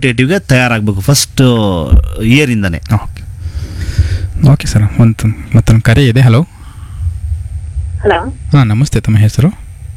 ಕಾಂಪಿಟೇಟಿವ್ಗೆ ತಯಾರಾಗಬೇಕು ಫಸ್ಟ್ ಇಯರಿಂದನೇ okay okay sir ಒಂದು ಮತ್ತೊಂದು ಕರೆ ಇದೆ ಹಲೋ ಹಲೋ ಹಾಂ ನಮಸ್ತೆ ತಮ್ಮ ಹೆಸರು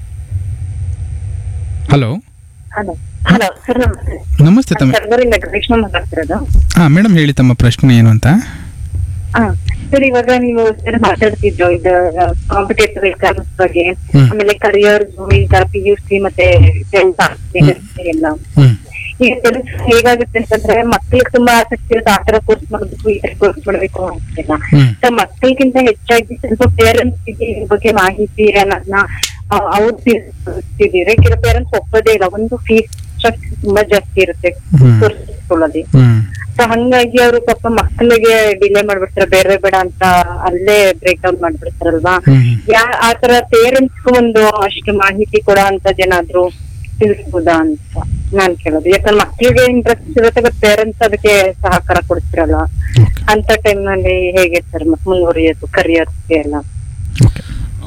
ಹಲೋ ಹಲೋ ಹಲೋ ಸರ್ ನಮಸ್ತೆ ನಮಸ್ತೆ ತಮ್ಮ ಸರ್ವರಿಂದ ಕೃಷ್ಣ ಮಾತಾಡ್ತಿರೋದು ಹಾಂ ಮೇಡಮ್ ಹೇಳಿ ತಮ್ಮ ಪ್ರಶ್ನೆ ಏನು ಅಂತ ಹಾ ಸರ್ ಇವಾಗ ನೀವು ಸರ್ ಮಾತಾಡ್ತಿದ್ರು ಇದು ಕಾಂಪಿಟೇಟಿವ್ ಎಕ್ಸಾಮ್ಸ್ ಬಗ್ಗೆ ಹ್ಮ್. ಆಮೇಲೆ ಕರಿಯರ್ ಈಗ ಪಿ ಯು ಸಿ ಮತ್ತೆ tenth ಎಲ್ಲ ಹ್ಞೂ ಈಗ ಕೆಲಸ ಹೇಗಾಗುತ್ತೆ ಅಂತಂದ್ರೆ ಮಕ್ಳಿಗೆ ತುಂಬಾ ಆಸಕ್ತಿ ಇರುತ್ತೆ ಆ ತರ ಕೋರ್ಸ್ ಮಾಡ್ಬೇಕು ಈ ತರ ಕೋರ್ಸ್ ಮಾಡ್ಬೇಕು ಅಂತಿಲ್ಲ ಹ್ಮ್. ಸೊ ಮಕ್ಕಳಿಗಿಂತ ಹೆಚ್ಚಾಗಿ ಸ್ವಲ್ಪ ಪೇರೆಂಟ್ಸ್ ಇದ್ರ ಬಗ್ಗೆ ಮಾಹಿತಿ ಅನ್ನೋದನ್ನ ಅವ್ರು ತಿಳಿಸ್ತಿದ್ದೀರಿ ಕೆಲವು ಪೇರೆಂಟ್ಸ್ ಒಪ್ಪೋದೇ ಇಲ್ಲ ಒಂದು ಫೀಸ್ ಸ್ಟ್ರಕ್ಚರ್ ತುಂಬಾ ಜಾಸ್ತಿ ಇರುತ್ತೆ ಹ್ಮ್. ಕೋರ್ಸ್ಗಳಲ್ಲಿ ಹ್ಞೂ ಸೊ ಹಂಗಾಗಿ ಅವರು ಪಾಪ ಮಕ್ಕಳಿಗೆ ಡಿಲೇ ಮಾಡ್ಬಿಡ್ತಾರೆ ಬೇರೆ ಬೇಡ ಅಂತ ಅಲ್ಲೇ ಬ್ರೇಕ್ ಡೌನ್ ಮಾಡ್ಬಿಡ್ತಾರಲ್ವಾ ಹ್ಮ್. ಯಾ ಆ ತರ ಪೇರೆಂಟ್ಸ್ ಒಂದು ಅಷ್ಟು ಮಾಹಿತಿ ಕೊಡೋ ಅಂತದೇನಾದ್ರು ತಿಳಿಸ್ಬೋದಾ ಅಂತ ನಾನ್ ಕೇಳೋದು ಯಾಕಂದ್ರೆ ಮಕ್ಕಳಿಗೆ ಇಂಟ್ರೆಸ್ಟ್ ಇರುತ್ತೆ ಬಟ್ ಪೇರೆಂಟ್ಸ್ ಅದಕ್ಕೆ ಸಹಕಾರ ಕೊಡ್ತಿರಲ್ಲ ಓಕೆ ಅಂತ ಟೈಮ್ ನಲ್ಲಿ ಹೇಗೆ ಸರ್ ಮುಂದುವರಿಯೋದು ಕರಿಯರ್ ಎಲ್ಲ ಓಕೆ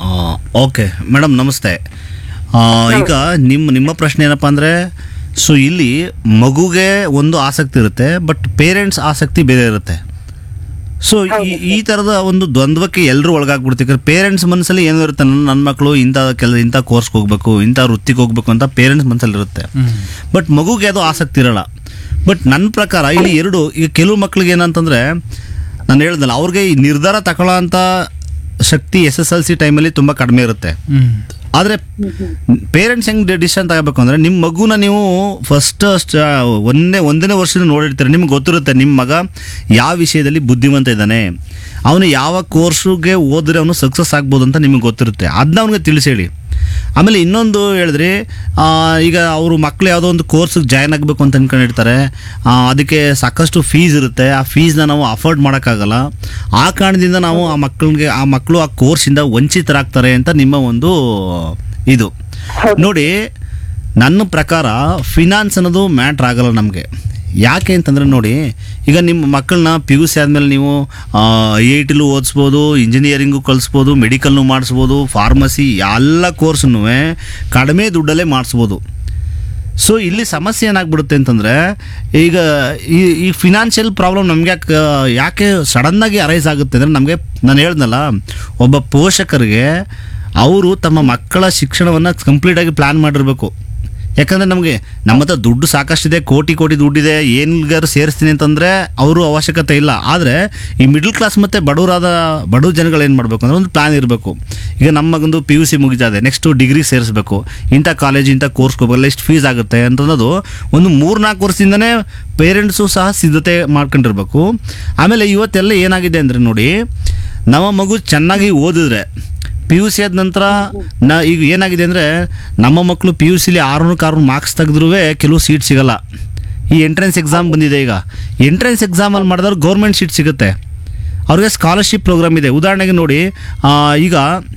ಓಕೆ ಮೇಡಮ್ ನಮಸ್ತೆ ಆ, ಈಗ ನಿಮ್ಮ ನಿಮ್ಮ ಪ್ರಶ್ನೆ ಏನಪ್ಪ ಅಂದರೆ ಸೊ ಇಲ್ಲಿ ಮಗುಗೆ ಒಂದು ಆಸಕ್ತಿ ಇರುತ್ತೆ ಬಟ್ ಪೇರೆಂಟ್ಸ್ ಆಸಕ್ತಿ ಬೇರೆ ಇರುತ್ತೆ ಸೊ ಈ ಈ ಥರದ ಒಂದು ದ್ವಂದ್ವಕ್ಕೆ ಎಲ್ಲರೂ ಒಳಗಾಗ್ಬಿಡ್ತೀವಿ ಯಾಕಂದ್ರೆ ಪೇರೆಂಟ್ಸ್ ಮನಸ್ಸಲ್ಲಿ ಏನೋ ಇರುತ್ತೆ ನನ್ನ ನನ್ನ ಮಕ್ಕಳು ಇಂಥ ಕೆಲ ಇಂಥ ಕೋರ್ಸ್ಗೆ ಹೋಗ್ಬೇಕು ಇಂಥ ವೃತ್ತಿಗೆ ಹೋಗ್ಬೇಕು ಅಂತ ಪೇರೆಂಟ್ಸ್ ಮನಸ್ಸಲ್ಲಿ ಇರುತ್ತೆ ಬಟ್ ಮಗುಗೆ ಅದು ಆಸಕ್ತಿ ಇರಲ್ಲ ಬಟ್ ನನ್ನ ಪ್ರಕಾರ ಇಲ್ಲಿ ಎರಡು ಈಗ ಕೆಲವು ಮಕ್ಳಿಗೆ ಏನಂತಂದರೆ ನಾನು ಹೇಳ್ದಲ್ಲ ಅವ್ರಿಗೆ ಈ ನಿರ್ಧಾರ ತಗೊಳ್ಳೋ ಅಂಥ ಶಕ್ತಿ ಎಸ್ ಎಸ್ ಎಲ್ ಸಿ ಟೈಮಲ್ಲಿ ತುಂಬ ಕಡಿಮೆ ಇರುತ್ತೆ ಹ್ಞೂ ಆದರೆ ಪೇರೆಂಟ್ಸ್ ಹೆಂಗೆ ಡಿಸಿಷನ್ ತಗೋಬೇಕು ಅಂದರೆ ನಿಮ್ಮ ಮಗುನ ನೀವು ಫಸ್ಟ್ ಒಂದೇ ಒಂದನೇ ವರ್ಷದ ನೋಡಿರ್ತೀರ ನಿಮ್ಗೆ ಗೊತ್ತಿರುತ್ತೆ ನಿಮ್ಮ ಮಗ ಯಾವ ವಿಷಯದಲ್ಲಿ ಬುದ್ಧಿವಂತ ಇದ್ದಾನೆ ಅವನು ಯಾವ ಕೋರ್ಸ್ಗೆ ಓದಿದ್ರೆ ಅವನು ಸಕ್ಸಸ್ ಆಗ್ಬೋದು ಅಂತ ನಿಮಗೆ ಗೊತ್ತಿರುತ್ತೆ ಅದನ್ನ ಅವನಿಗೆ ತಿಳಿಸಿ ಹೇಳಿ ಆಮೇಲೆ ಇನ್ನೊಂದು ಹೇಳಿದ್ರಿ ಆ, ಈಗ ಅವರು ಮಕ್ಕಳು ಯಾವುದೋ ಒಂದು ಕೋರ್ಸ್ಗೆ ಜಾಯ್ನ್ ಆಗಬೇಕು ಅಂತ ಅನ್ಕೊಂಡಿರ್ತಾರೆ ಆ, ಅದಕ್ಕೆ ಸಾಕಷ್ಟು ಫೀಸ್ ಇರುತ್ತೆ ಆ ಫೀಸ್ನ ನಾವು ಅಫೋರ್ಡ್ ಮಾಡೋಕ್ಕಾಗಲ್ಲ ಆ ಕಾರಣದಿಂದ ನಾವು ಆ ಮಕ್ಕಳಿಗೆ ಆ ಮಕ್ಕಳು ಆ ಕೋರ್ಸಿಂದ ವಂಚಿತರಾಗ್ತಾರೆ ಅಂತ ನಿಮ್ಮ ಒಂದು ಇದು ನೋಡಿ ನನ್ನ ಪ್ರಕಾರ ಫಿನಾನ್ಸ್ ಅನ್ನೋದು ಮ್ಯಾಟ್ರ್ ಆಗಲ್ಲ ನಮಗೆ ಯಾಕೆ ಅಂತಂದರೆ ನೋಡಿ ಈಗ ನಿಮ್ಮ ಮಕ್ಕಳನ್ನ ಪಿ ಯು ಸಿ ಆದಮೇಲೆ ನೀವು ಐ ಐ ಟಿಲೂ ಓದಿಸ್ಬೋದು ಇಂಜಿನಿಯರಿಂಗು ಕಲಿಸ್ಬೋದು ಮೆಡಿಕಲ್ನು ಮಾಡಿಸ್ಬೋದು ಫಾರ್ಮಸಿ ಎಲ್ಲ ಕೋರ್ಸನ್ನು ಕಡಿಮೆ ದುಡ್ಡಲ್ಲೇ ಮಾಡಿಸ್ಬೋದು ಸೊ ಇಲ್ಲಿ ಸಮಸ್ಯೆ ಏನಾಗ್ಬಿಡುತ್ತೆ ಅಂತಂದರೆ ಈಗ ಈ ಈ ಫಿನಾನ್ಷಿಯಲ್ ಪ್ರಾಬ್ಲಮ್ ನಮಗೆ ಯಾಕೆ ಯಾಕೆ ಸಡನ್ನಾಗಿ ಅರೈಸ್ ಆಗುತ್ತೆ ಅಂದರೆ ನಮಗೆ ನಾನು ಹೇಳ್ದಲ್ಲ ಒಬ್ಬ ಪೋಷಕರಿಗೆ ಅವರು ತಮ್ಮ ಮಕ್ಕಳ ಶಿಕ್ಷಣವನ್ನು ಕಂಪ್ಲೀಟಾಗಿ ಪ್ಲ್ಯಾನ್ ಮಾಡಿರಬೇಕು ಯಾಕಂದರೆ ನಮಗೆ ನಮ್ಮ ಹತ್ರ ದುಡ್ಡು ಸಾಕಷ್ಟಿದೆ ಕೋಟಿ ಕೋಟಿ ದುಡ್ಡಿದೆ ಏನಿಗಾರು ಸೇರಿಸ್ತೀನಿ ಅಂತಂದರೆ ಅವರು ಅವಶ್ಯಕತೆ ಇಲ್ಲ ಆದರೆ ಈ ಮಿಡ್ಲ್ ಕ್ಲಾಸ್ ಮತ್ತು ಬಡವರಾದ ಬಡವ ಜನಗಳು ಏನು ಮಾಡಬೇಕು ಅಂದರೆ ಒಂದು ಪ್ಲ್ಯಾನ್ ಇರಬೇಕು ಈಗ ನಮ್ಮ ಮಗಂದು ಪಿ ಯು ಸಿ ಮುಗಿತಾ ಇದೆ ನೆಕ್ಸ್ಟು ಡಿಗ್ರಿ ಸೇರಿಸ್ಬೇಕು ಇಂಥ ಕಾಲೇಜ್ ಇಂಥ ಕೋರ್ಸ್ ಹೋಗಲ್ಲ ಎಷ್ಟು ಫೀಸ್ ಆಗುತ್ತೆ ಅಂತನ್ನೋದು ಒಂದು ಮೂರ್ನಾಲ್ಕು ವರ್ಷದಿಂದನೇ ಪೇರೆಂಟ್ಸು ಸಹ ಸಿದ್ಧತೆ ಮಾಡ್ಕೊಂಡಿರ್ಬೇಕು ಆಮೇಲೆ ಇವತ್ತೆಲ್ಲ ಏನಾಗಿದೆ ಅಂದರೆ ನೋಡಿ ನಮ್ಮ ಮಗು ಚೆನ್ನಾಗಿ ಓದಿದ್ರೆ ಪಿ ಯು ಸಿ ಆದ ನಂತರ ನಾ ಈಗ ಏನಾಗಿದೆ ಅಂದರೆ ನಮ್ಮ ಮಕ್ಕಳು ಪಿ ಯು ಸಿಲಿ ಆರುನೂರಕ್ಕೆ ಆರುನೂರು ಮಾರ್ಕ್ಸ್ ತೆಗೆದ್ರೂ ಕೆಲವು ಸೀಟ್ ಸಿಗಲ್ಲ ಈ ಎಂಟ್ರೆನ್ಸ್ ಎಕ್ಸಾಮ್ ಬಂದಿದೆ ಈಗ ಎಂಟ್ರೆನ್ಸ್ ಎಕ್ಸಾಮಲ್ಲಿ ಮಾಡಿದವ್ರು ಗೌರ್ಮೆಂಟ್ ಸೀಟ್ ಸಿಗುತ್ತೆ ಅವ್ರಿಗೆ ಸ್ಕಾಲರ್ಶಿಪ್ ಪ್ರೋಗ್ರಾಮ್ ಇದೆ ಉದಾಹರಣೆಗೆ ನೋಡಿ ಆ, ಈಗ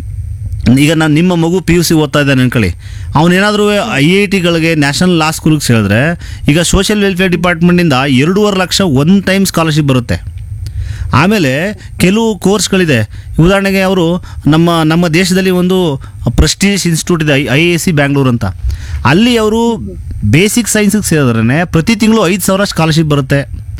ಈಗ ನಾನು ನಿಮ್ಮ ಮಗು ಪಿ ಯು ಸಿ ಓದ್ತಾ ಇದ್ದಾನೆ ಅನ್ಕೊಳ್ಳಿ ಅವನೇನಾದರೂ ಐ ಐ ಟಿಗಳಿಗೆ ನ್ಯಾಷನಲ್ ಲಾ ಸ್ಕೂಲ್ಗೆ ಸೇರಿದ್ರೆ ಈಗ ಸೋಷಿಯಲ್ ವೆಲ್ಫೇರ್ ಡಿಪಾರ್ಟ್ಮೆಂಟಿಂದ ಎರಡೂವರೆ ಲಕ್ಷ ಒನ್ ಟೈಮ್ ಸ್ಕಾಲರ್ಶಿಪ್ ಬರುತ್ತೆ ಆಮೇಲೆ ಕೆಲವು ಕೋರ್ಸ್ಗಳಿದೆ ಉದಾಹರಣೆಗೆ ಅವರು ನಮ್ಮ ನಮ್ಮ ದೇಶದಲ್ಲಿ ಒಂದು ಪ್ರೆಸ್ಟೀಜ್ ಇನ್ಸ್ಟಿಟ್ಯೂಟ್ ಇದೆ ಐ ಎ ಸಿ ಬ್ಯಾಂಗ್ಳೂರ್ ಅಂತ ಅಲ್ಲಿ ಅವರು ಬೇಸಿಕ್ ಸೈನ್ಸಿಗೆ ಸೇರಿದ್ರೆ ಪ್ರತಿ ತಿಂಗಳು ಐದು ಸಾವಿರ ಸ್ಕಾಲರ್ಶಿಪ್ ಬರುತ್ತೆ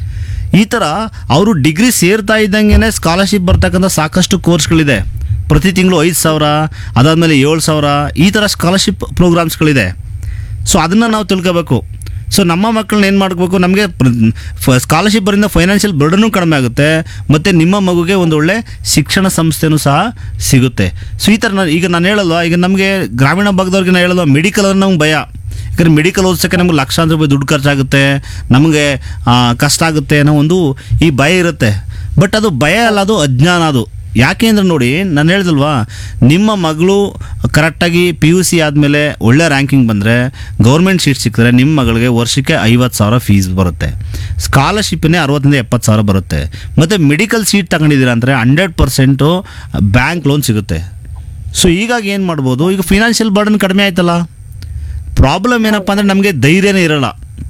ಈ ಥರ ಅವರು ಡಿಗ್ರಿ ಸೇರ್ತಾ ಇದ್ದಂಗೆ ಸ್ಕಾಲರ್ಶಿಪ್ ಬರ್ತಕ್ಕಂಥ ಸಾಕಷ್ಟು ಕೋರ್ಸ್ಗಳಿದೆ ಪ್ರತಿ ತಿಂಗಳು ಐದು ಸಾವಿರ ಅದಾದಮೇಲೆ ಏಳು ಸಾವಿರ ಈ ಥರ ಸ್ಕಾಲರ್ಶಿಪ್ ಪ್ರೋಗ್ರಾಮ್ಸ್ಗಳಿದೆ ಸೊ ಅದನ್ನು ನಾವು ತಿಳ್ಕೋಬೇಕು ಸೊ ನಮ್ಮ ಮಕ್ಕಳನ್ನ ಏನು ಮಾಡಬೇಕು ನಮಗೆ ಸ್ಕಾಲರ್ಶಿಪ್ ಬರಿಂದ ಫೈನಾನ್ಷಿಯಲ್ ಬರ್ಡನು ಕಡಿಮೆ ಆಗುತ್ತೆ ಮತ್ತು ನಿಮ್ಮ ಮಗುಗೆ ಒಂದು ಒಳ್ಳೆ ಶಿಕ್ಷಣ ಸಂಸ್ಥೆನೂ ಸಹ ಸಿಗುತ್ತೆ ಸೊ ಈ ಥರ ನಾನು ಈಗ ನಾನು ಹೇಳಲ್ವಾ ಈಗ ನಮಗೆ ಗ್ರಾಮೀಣ ಭಾಗದವ್ರಿಗೆ ನಾನು ಹೇಳಲ್ವಾ ಮೆಡಿಕಲ್ ಅಂದ್ರೆ ನಮ್ಗೆ ಭಯ ಯಾಕಂದ್ರೆ ಮೆಡಿಕಲ್ ಓದಿಸೋಕ್ಕೆ ನಮ್ಗೆ ಲಕ್ಷಾಂತರ ರೂಪಾಯಿ ದುಡ್ಡು ಖರ್ಚಾಗುತ್ತೆ ನಮಗೆ ಆ, ಕಷ್ಟ ಆಗುತ್ತೆ ಅನ್ನೋ ಒಂದು ಈ ಭಯ ಇರುತ್ತೆ ಬಟ್ ಅದು ಭಯ ಅಲ್ಲ ಅದು ಅಜ್ಞಾನ ಅದು ಯಾಕೆ ಅಂದ್ರೆ ನೋಡಿ ನಾನು ಹೇಳ್ದಲ್ವಾ ನಿಮ್ಮ ಮಗಳು ಕರೆಕ್ಟಾಗಿ ಪಿ ಯು ಸಿ ಆದಮೇಲೆ ಒಳ್ಳೆ ರ್ಯಾಂಕಿಂಗ್ ಬಂದರೆ ಗೌರ್ಮೆಂಟ್ ಸೀಟ್ ಸಿಕ್ಕಿದ್ರೆ ನಿಮ್ಮ ಮಗಳಿಗೆ ವರ್ಷಕ್ಕೆ ಐವತ್ತು ಸಾವಿರ ಫೀಸ್ ಬರುತ್ತೆ ಸ್ಕಾಲರ್ಶಿಪ್ಪನ್ನೇ ಅರವತ್ತರಿಂದ ಎಪ್ಪತ್ತು ಸಾವಿರ ಬರುತ್ತೆ ಮತ್ತು ಮೆಡಿಕಲ್ ಸೀಟ್ ತಗೊಂಡಿದ್ದೀರಾ ಅಂದರೆ ಹಂಡ್ರೆಡ್ ಪರ್ಸೆಂಟು ಬ್ಯಾಂಕ್ ಲೋನ್ ಸಿಗುತ್ತೆ ಸೊ ಹೀಗಾಗಿ ಏನು ಮಾಡ್ಬೋದು ಈಗ ಫಿನಾನ್ಷಿಯಲ್ ಬರ್ಡನ್ ಕಡಿಮೆ ಆಯ್ತಲ್ಲ ಪ್ರಾಬ್ಲಮ್ ಏನಪ್ಪ ಅಂದರೆ ನಮಗೆ ಧೈರ್ಯನೇ ಇರಲ್ಲ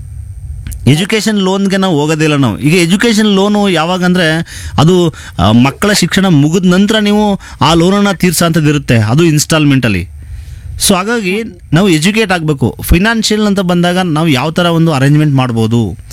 ಎಜುಕೇಷನ್ ಲೋನ್ಗೆ ನಾವು ಹೋಗೋದಿಲ್ಲ ನಾವು ಈಗ ಎಜುಕೇಷನ್ ಲೋನು ಯಾವಾಗ ಅಂದರೆ ಅದು ಆ, ಮಕ್ಕಳ ಶಿಕ್ಷಣ ಮುಗಿದ ನಂತರ ನೀವು ಆ ಲೋನನ್ನು ತೀರ್ಸೋಂಥದ್ದು ಇರುತ್ತೆ ಅದು ಇನ್ಸ್ಟಾಲ್ಮೆಂಟಲ್ಲಿ ಸೊ ಹಾಗಾಗಿ ನಾವು ಎಜುಕೇಟ್ ಆಗಬೇಕು ಫಿನಾನ್ಷಿಯಲ್ ಅಂತ ಬಂದಾಗ ನಾವು ಯಾವ ಥರ ಒಂದು ಅರೇಂಜ್ಮೆಂಟ್ ಮಾಡ್ಬೋದು